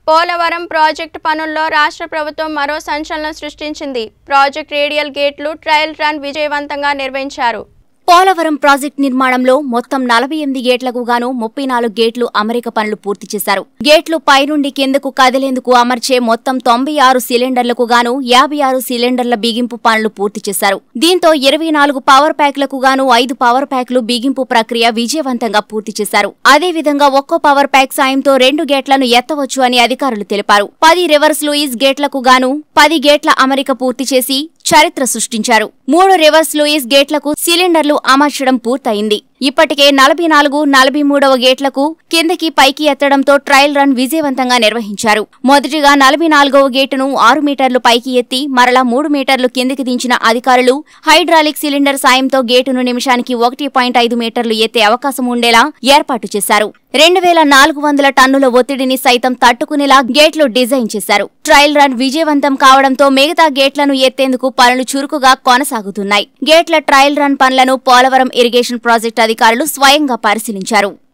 Polavaram project పనుల్లో రాష్ట్ర ప్రభుత్వం మరో సంచలనం సృష్టించింది ప్రాజెక్ట్ రేడియల్ గేట్లు ట్రయల్ రన్ విజయవంతంగా నిర్వహించారు పోలవరం ప్రాజెక్టు నిర్మాణంలో మొత్తం నలభై ఎనిమిది గేట్లకు గాను ముప్పై నాలుగు గేట్లు అమరిక పనులు పూర్తి చేశారు గేట్లు పైనుండి కిందకు కదిలేందుకు అమర్చే మొత్తం తొంభై ఆరు సిలిండర్లకు గాను యాభై ఆరు సిలిండర్ల బిగింపు పనులు పూర్తి చేశారు దీంతో ఇరవై నాలుగు పవర్ ప్యాక్లకు గాను ఐదు పవర్ ప్యాక్లు బిగింపు ప్రక్రియ విజయవంతంగా పూర్తి చేశారు అదేవిధంగా ఒక్కో పవర్ ప్యాక్ సాయంతో రెండు గేట్లను ఎత్తవచ్చు అని అధికారులు తెలిపారు పది రివర్స్ లూయిస్ గేట్లకు గాను పది గేట్ల అమరిక పూర్తి చేసి చరిత్ర సృష్టించారు మూడు రివర్స్ లూయిస్ గేట్లకు సిలిండర్లు అమర్చడం పూర్తయింది ఇప్పటికే నలభై నాలుగు నలభై మూడవ గేట్లకు కిందకి పైకి ఎత్తడంతో ట్రయల్ రన్ విజయవంతంగా నిర్వహించారు మొదటిగా నలభై నాలుగవ గేటును ఆరు మీటర్లు పైకి ఎత్తి మరలా మూడు మీటర్లు కిందకి దించిన అధికారులు హైడ్రాలిక్ సిలిండర్ సాయంతో గేటును నిమిషానికి ఒకటి పాయింట్ ఐదు మీటర్లు ఎత్తే అవకాశం ఉండేలా ఏర్పాటు చేశారు రెండు వేల నాలుగు వందల టన్నుల ఒత్తిడిని సైతం తట్టుకునేలా గేట్లు డిజైన్ చేశారు ట్రయల్ రన్ విజయవంతం కావడంతో మిగతా గేట్లను ఎత్తేందుకు పనులు చురుకుగా కొనసాగుతున్నాయి గేట్ల ట్రయల్ రన్ పనులను పోలవరం ఇరిగేషన్ ప్రాజెక్టు అధికారులు స్వయంగా పరిశీలించారు